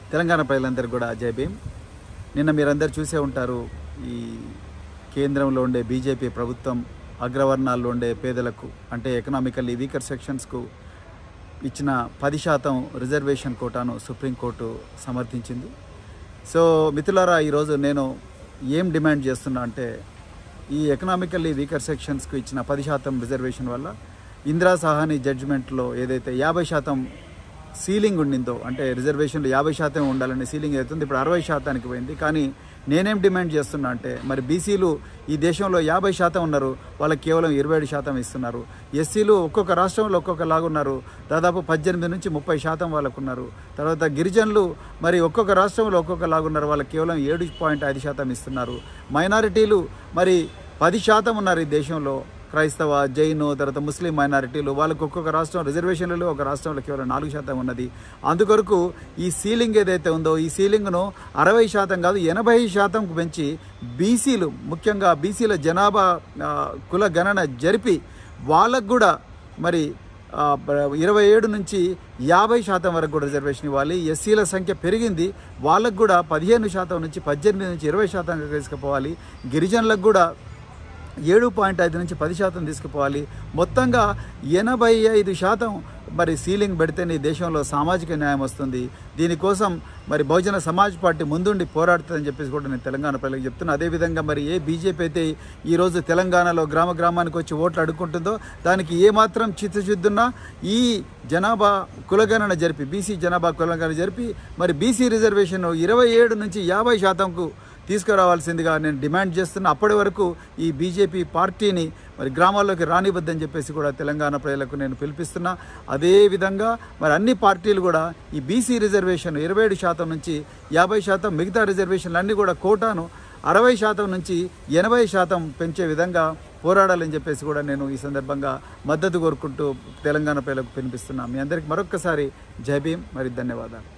తెలంగాణ ప్రజలందరికీ కూడా జై భీమ్ నిన్న మీరందరూ చూసే ఉంటారు ఈ కేంద్రంలో ఉండే బీజేపీ ప్రభుత్వం అగ్రవర్ణాల్లో ఉండే పేదలకు అంటే ఎకనామికల్లీ వీకర్ సెక్షన్స్కు ఇచ్చిన పది శాతం రిజర్వేషన్ కోటాను సుప్రీంకోర్టు సమర్థించింది సో మిత్రులారా ఈరోజు నేను ఏం డిమాండ్ చేస్తున్నా అంటే ఈ ఎకనామికల్లీ వీకర్ సెక్షన్స్కు ఇచ్చిన పది శాతం రిజర్వేషన్ వల్ల ఇందిరా సహాని జడ్జిమెంట్లో ఏదైతే యాభై శాతం సీలింగ్ ఉండిందో అంటే రిజర్వేషన్లు యాభై శాతం ఉండాలని సీలింగ్ అవుతుంది ఇప్పుడు అరవై శాతానికి పోయింది కానీ నేనేం డిమాండ్ చేస్తున్నా అంటే మరి బీసీలు ఈ దేశంలో యాభై శాతం ఉన్నారు వాళ్ళకి కేవలం ఇరవై ఏడు శాతం ఇస్తున్నారు ఎస్సీలు ఒక్కొక్క రాష్ట్రంలో ఒక్కొక్కలాగా ఉన్నారు దాదాపు పద్దెనిమిది నుంచి ముప్పై శాతం వాళ్ళకు ఉన్నారు తర్వాత గిరిజనులు మరి ఒక్కొక్క రాష్ట్రంలో ఒక్కొక్కలాగా ఉన్నారు వాళ్ళకి కేవలం ఏడు పాయింట్ ఐదు శాతం ఇస్తున్నారు మైనారిటీలు మరి పది శాతం ఉన్నారు ఈ దేశంలో క్రైస్తవ జైను తర్వాత ముస్లిం మైనారిటీలు వాళ్ళకు ఒక్కొక్క రాష్ట్రం రిజర్వేషన్లలో ఒక రాష్ట్రంలో కేవలం నాలుగు శాతం ఉన్నది అందుకొరకు ఈ సీలింగ్ ఏదైతే ఉందో ఈ సీలింగ్ను అరవై శాతం కాదు ఎనభై శాతంకు పెంచి బీసీలు ముఖ్యంగా బీసీల జనాభా ఆ, కుల గణన జరిపి వాళ్ళకు కూడా మరి ఆ, బ- ఇరవై ఏడు నుంచి యాభై శాతం వరకు కూడా రిజర్వేషన్ ఇవ్వాలి ఎస్సీల సంఖ్య పెరిగింది వాళ్ళకు కూడా పదిహేను శాతం నుంచి పద్దెనిమిది నుంచి ఇరవై శాతం తీసుకుపోవాలి గిరిజనులకు కూడా ఏడు పాయింట్ ఐదు నుంచి పది శాతం తీసుకుపోవాలి మొత్తంగా ఎనభై ఐదు శాతం మరి సీలింగ్ పెడితేనే ఈ దేశంలో సామాజిక న్యాయం వస్తుంది దీనికోసం మరి బహుజన సమాజ్ పార్టీ ముందుండి పోరాడుతుందని చెప్పేసి కూడా నేను తెలంగాణ ప్రజలకు చెప్తున్నా అదేవిధంగా మరి ఏ బీజేపీ అయితే ఈరోజు తెలంగాణలో గ్రామ గ్రామానికి వచ్చి ఓట్లు అడుక్కుంటుందో దానికి ఏమాత్రం చిత్తశుద్ధున్నా ఈ జనాభా కులగణన జరిపి బీసీ జనాభా కులగణన జరిపి మరి బీసీ రిజర్వేషన్ ఇరవై ఏడు నుంచి యాభై శాతంకు తీసుకురావాల్సిందిగా నేను డిమాండ్ చేస్తున్నా అప్పటి వరకు ఈ బీజేపీ పార్టీని మరి గ్రామాల్లోకి రానివద్దని చెప్పేసి కూడా తెలంగాణ ప్రజలకు నేను పిలిపిస్తున్నా అదేవిధంగా మరి అన్ని పార్టీలు కూడా ఈ బీసీ రిజర్వేషన్ ఇరవై ఏడు శాతం నుంచి యాభై శాతం మిగతా రిజర్వేషన్లు అన్నీ కూడా కోటాను అరవై శాతం నుంచి ఎనభై శాతం పెంచే విధంగా పోరాడాలని చెప్పేసి కూడా నేను ఈ సందర్భంగా మద్దతు కోరుకుంటూ తెలంగాణ ప్రజలకు వినిపిస్తున్నా మీ అందరికీ మరొక్కసారి జై భీమ్ మరి ధన్యవాదాలు